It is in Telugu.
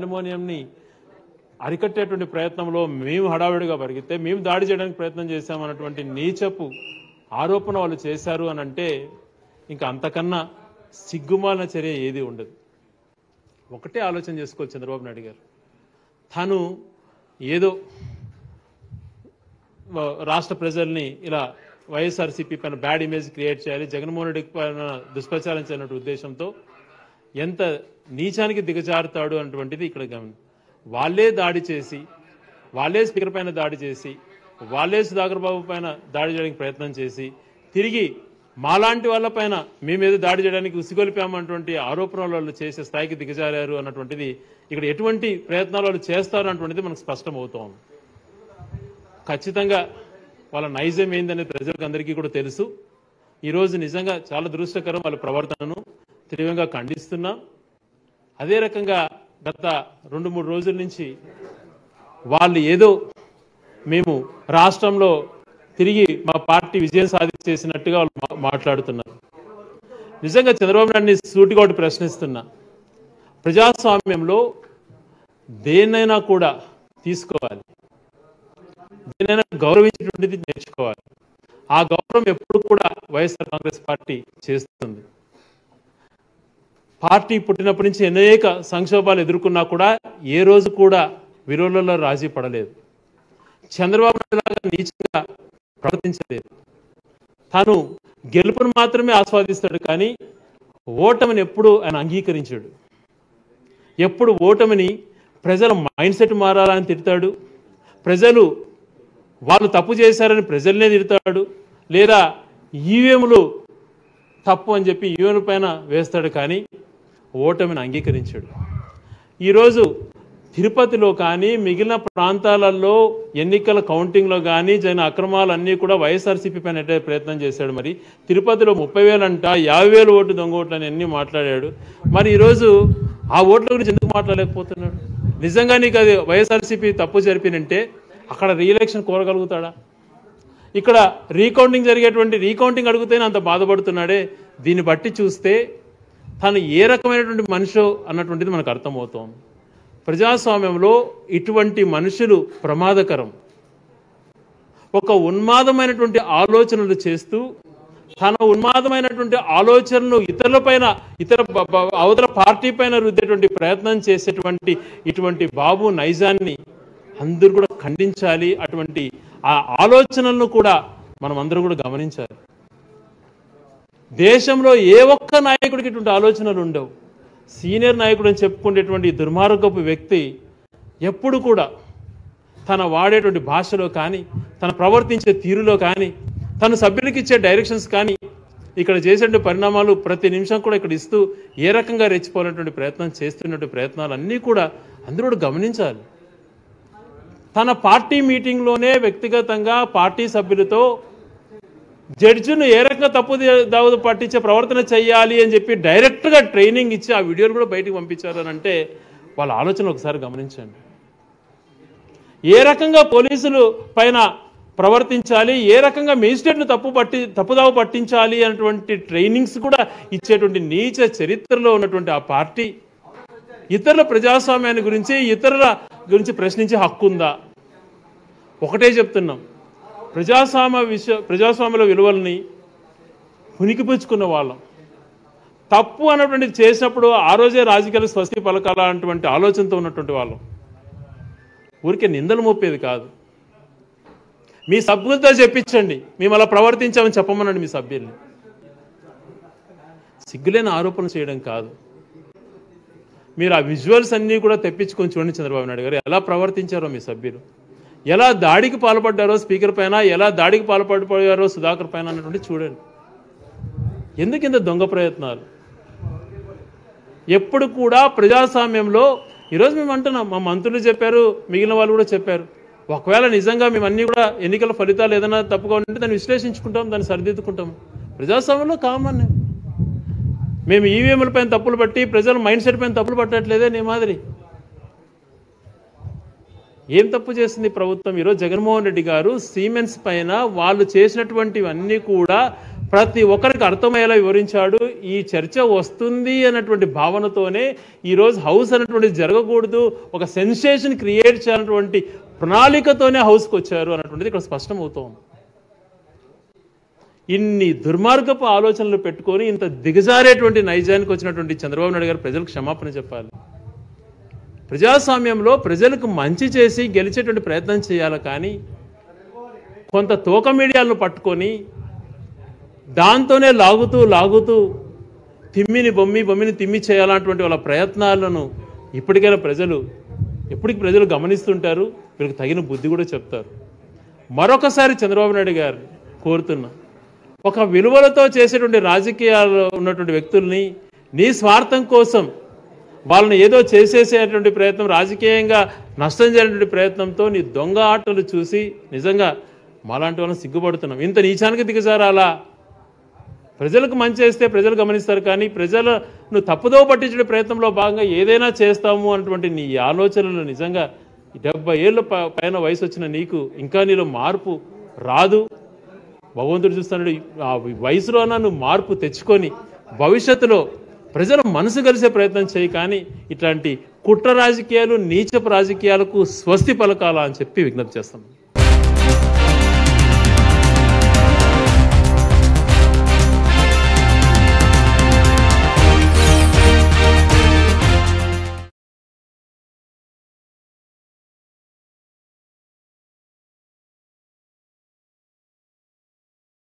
పాండమోనియంని అరికట్టేటువంటి ప్రయత్నంలో మేము హడావిడిగా పరిగితే మేము దాడి చేయడానికి ప్రయత్నం చేశామన్నటువంటి నీచపు ఆరోపణ వాళ్ళు చేశారు అని అంటే ఇంకా అంతకన్నా సిగ్గుమాలిన చర్య ఏది ఉండదు ఒకటే ఆలోచన చేసుకోవచ్చు చంద్రబాబు నాయుడు గారు తను ఏదో వ- రాష్ట్ర ప్రజల్ని ఇలా వైఎస్ఆర్సీపీ పైన బ్యాడ్ ఇమేజ్ క్రియేట్ చేయాలి జగన్మోహన్ రెడ్డి పైన దుష్ప్రచారం చేయాలనే ఉద్దేశంతో ఎంత నీచానికి దిగజారుతాడు అన్నటువంటిది ఇక్కడ గమనం వాళ్ళే దాడి చేసి వాళ్ళే స్పీకర్ పైన దాడి చేసి వాళ్ళే సుధాకర్ బాబు పైన దాడి చేయడానికి ప్రయత్నం చేసి తిరిగి మాలాంటి వాళ్ళ పైన మీ మీద దాడి చేయడానికి ఉసిగొలిపామన్నటువంటి ఆరోపణలు వాళ్ళు చేసే స్థాయికి దిగజారారు అన్నటువంటిది ఇక్కడ ఎటువంటి ప్రయత్నాలు వాళ్ళు చేస్తారు అన్నటువంటిది మనకు స్పష్టమవుతోంది ఖచ్చితంగా వాళ్ళ నైజం ఏందనేది ప్రజలకు అందరికీ కూడా తెలుసు ఈరోజు నిజంగా చాలా దురదృష్టకరం వాళ్ళ ప్రవర్తనను తీవ్రంగా ఖండిస్తున్నాం అదే రకంగా గత రెండు మూడు రోజుల నుంచి వాళ్ళు ఏదో మేము రాష్ట్రంలో తిరిగి మా పార్టీ విజయం సాధించేసినట్టుగా వాళ్ళు మా- మాట్లాడుతున్నారు నిజంగా చంద్రబాబు నాయుడిని సూటిగా ఒకటి ప్రశ్నిస్తున్నా ప్రజాస్వామ్యంలో దేన్నైనా కూడా తీసుకోవాలి దేనైనా గౌరవించేటువంటిది నేర్చుకోవాలి ఆ గౌరవం ఎప్పుడు కూడా వైఎస్ఆర్ కాంగ్రెస్ పార్టీ చేస్తుంది పార్టీ పుట్టినప్పటి నుంచి అనేక సంక్షోభాలు ఎదుర్కొన్నా కూడా ఏ రోజు కూడా విరోధులలో రాజీ పడలేదు చంద్రబాబు నాయుడు లాగా నీచంగా ప్రవర్తించలేదు తాను గెలుపును మాత్రమే ఆస్వాదిస్తాడు కానీ ఓటమిని ఎప్పుడు ఆయన అంగీకరించాడు ఎప్పుడు ఓటమిని ప్రజల మైండ్ సెట్ మారాలని తిడతాడు ప్రజలు వాళ్ళు తప్పు చేశారని ప్రజల్నే తిడతాడు లేదా ఈవీఎంలు తప్పు అని చెప్పి ఈవీఎం పైన వేస్తాడు కానీ ఓటమిని అంగీకరించాడు ఈరోజు తిరుపతిలో కానీ మిగిలిన ప్రాంతాలలో ఎన్నికల కౌంటింగ్లో కానీ జరిగిన అక్రమాలన్నీ కూడా వైఎస్ఆర్సీపీ పైన ఎట్టే ప్రయత్నం చేశాడు మరి తిరుపతిలో ముప్పై వేలంట యాభై వేలు ఓటు దొంగ ఓట్లు అని అన్ని మాట్లాడాడు మరి ఈరోజు ఆ ఓట్ల గురించి ఎందుకు మాట్లాడలేకపోతున్నాడు నిజంగా నీకు అది వైఎస్ఆర్సీపీ తప్పు జరిపినంటే అక్కడ రీఎలక్షన్ కోరగలుగుతాడా ఇక్కడ రీకౌంటింగ్ జరిగేటువంటి రీకౌంటింగ్ అడిగితేనే అంత బాధపడుతున్నాడే దీన్ని బట్టి చూస్తే తను ఏ రకమైనటువంటి మనిషో అన్నటువంటిది మనకు అర్థమవుతోంది ప్రజాస్వామ్యంలో ఇటువంటి మనుషులు ప్రమాదకరం ఒక ఉన్మాదమైనటువంటి ఆలోచనలు చేస్తూ తన ఉన్మాదమైనటువంటి ఆలోచనలు ఇతరులపైన ఇతర బ- బ- అవతల పార్టీ పైన రుద్దేటువంటి ప్రయత్నం చేసేటువంటి ఇటువంటి బాబు నైజాన్ని అందరూ కూడా ఖండించాలి అటువంటి ఆ ఆలోచనలను కూడా మనం అందరూ కూడా గమనించాలి దేశంలో ఏ ఒక్క నాయకుడికి ఇటువంటి ఆలోచనలు ఉండవు సీనియర్ నాయకుడు అని చెప్పుకునేటువంటి ఈ దుర్మార్గపు వ్యక్తి ఎప్పుడు కూడా తన వాడేటువంటి భాషలో కానీ తన ప్రవర్తించే తీరులో కానీ తన సభ్యులకు ఇచ్చే డైరెక్షన్స్ కానీ ఇక్కడ చేసేటువంటి పరిణామాలు ప్రతి నిమిషం కూడా ఇక్కడ ఇస్తూ ఏ రకంగా రెచ్చిపోవాలనేటువంటి ప్రయత్నం చేస్తున్నటువంటి ప్రయత్నాలు అన్నీ కూడా అందరూ కూడా గమనించాలి తన పార్టీ మీటింగ్లోనే వ్యక్తిగతంగా పార్టీ సభ్యులతో జడ్జిను ఏ రకంగా తప్పు దావదు పట్టించే ప్రవర్తన చేయాలి అని చెప్పి డైరెక్ట్గా ట్రైనింగ్ ఇచ్చి ఆ వీడియోలు కూడా బయటికి పంపించారు అని అంటే వాళ్ళ ఆలోచన ఒకసారి గమనించండి ఏ రకంగా పోలీసులు పైన ప్రవర్తించాలి ఏ రకంగా మేజిస్ట్రేట్ను తప్పు పట్టి తప్పుదావ పట్టించాలి అనేటువంటి ట్రైనింగ్స్ కూడా ఇచ్చేటువంటి నీచ చరిత్రలో ఉన్నటువంటి ఆ పార్టీ ఇతరుల ప్రజాస్వామ్యాన్ని గురించి ఇతరుల గురించి ప్రశ్నించే హక్కు ఉందా ఒకటే చెప్తున్నాం ప్రజాస్వామ్య విషయ ప్రజాస్వామ్య విలువల్ని పునికిపుచ్చుకున్న వాళ్ళం తప్పు అన్నటువంటిది చేసినప్పుడు ఆ రోజే రాజకీయాలు స్వస్తి పలకాల అన్నటువంటి ఆలోచనతో ఉన్నటువంటి వాళ్ళం ఊరికే నిందలు మోపేది కాదు మీ సభ్యులతో చెప్పించండి మేము అలా ప్రవర్తించామని చెప్పమనండి మీ సభ్యుల్ని సిగ్గులేని ఆరోపణ చేయడం కాదు మీరు ఆ విజువల్స్ అన్నీ కూడా తెప్పించుకొని చూడండి చంద్రబాబు నాయుడు గారు ఎలా ప్రవర్తించారో మీ సభ్యులు ఎలా దాడికి పాల్పడ్డారో స్పీకర్ పైన ఎలా దాడికి పాల్పడిపోయారో సుధాకర్ పైన అన్నటువంటి చూడండి ఎందుకు ఇంత దొంగ ప్రయత్నాలు ఎప్పుడు కూడా ప్రజాస్వామ్యంలో ఈరోజు మేము అంటున్నాం మా మంత్రులు చెప్పారు మిగిలిన వాళ్ళు కూడా చెప్పారు ఒకవేళ నిజంగా మేము అన్నీ కూడా ఎన్నికల ఫలితాలు ఏదైనా తప్పుగా ఉంటే దాన్ని విశ్లేషించుకుంటాం దాన్ని సరిదిద్దుకుంటాం ప్రజాస్వామ్యంలో కామన్ మేము ఈవీఎంల పైన తప్పులు పట్టి ప్రజల మైండ్ సెట్ పైన తప్పులు పట్టట్లేదే నీ మాదిరి ఏం తప్పు చేసింది ఈ ప్రభుత్వం ఈరోజు జగన్మోహన్ రెడ్డి గారు సీమెన్స్ పైన వాళ్ళు చేసినటువంటివన్నీ కూడా ప్రతి ఒక్కరికి అర్థమయ్యేలా వివరించాడు ఈ చర్చ వస్తుంది అన్నటువంటి భావనతోనే ఈరోజు హౌస్ అన్నటువంటి జరగకూడదు ఒక సెన్సేషన్ క్రియేట్ చేయాలన్నటువంటి ప్రణాళికతోనే హౌస్కి వచ్చారు అన్నటువంటిది ఇక్కడ స్పష్టమవుతోంది ఇన్ని దుర్మార్గపు ఆలోచనలు పెట్టుకొని ఇంత దిగజారేటువంటి నైజానికి వచ్చినటువంటి చంద్రబాబు నాయుడు గారు ప్రజలకు క్షమాపణ చెప్పాలి ప్రజాస్వామ్యంలో ప్రజలకు మంచి చేసి గెలిచేటువంటి ప్రయత్నం చేయాలి కానీ కొంత తోక మీడియాలను పట్టుకొని దాంతోనే లాగుతూ లాగుతూ తిమ్మిని బొమ్మి బొమ్మిని తిమ్మి చేయాలన్నటువంటి వాళ్ళ ప్రయత్నాలను ఇప్పటికైనా ప్రజలు ఎప్పటికి ప్రజలు గమనిస్తుంటారు వీళ్ళకి తగిన బుద్ధి కూడా చెప్తారు మరొకసారి చంద్రబాబు నాయుడు గారు కోరుతున్నా ఒక విలువలతో చేసేటువంటి రాజకీయాల్లో ఉన్నటువంటి వ్యక్తుల్ని నీ స్వార్థం కోసం వాళ్ళని ఏదో చేసేసేటువంటి ప్రయత్నం రాజకీయంగా నష్టం చేసేటువంటి ప్రయత్నంతో నీ దొంగ ఆటలు చూసి నిజంగా మాలాంటి వాళ్ళని సిగ్గుపడుతున్నాం ఇంత నీచానికి దిగజారాలా ప్రజలకు మంచి చేస్తే ప్రజలు గమనిస్తారు కానీ ప్రజలను తప్పుదో పట్టించే ప్రయత్నంలో భాగంగా ఏదైనా చేస్తాము అన్నటువంటి నీ ఆలోచనలు నిజంగా డెబ్బై ఏళ్ళ ప- పైన వయసు వచ్చిన నీకు ఇంకా నీలో మార్పు రాదు భగవంతుడు చూస్తున్నాడు ఆ వయసులోన నువ్వు మార్పు తెచ్చుకొని భవిష్యత్తులో ప్రజల మనసు కలిసే ప్రయత్నం చేయి కానీ ఇట్లాంటి కుట్ర రాజకీయాలు నీచపు రాజకీయాలకు స్వస్తి పలకాలా అని చెప్పి విజ్ఞప్తి చేస్తాం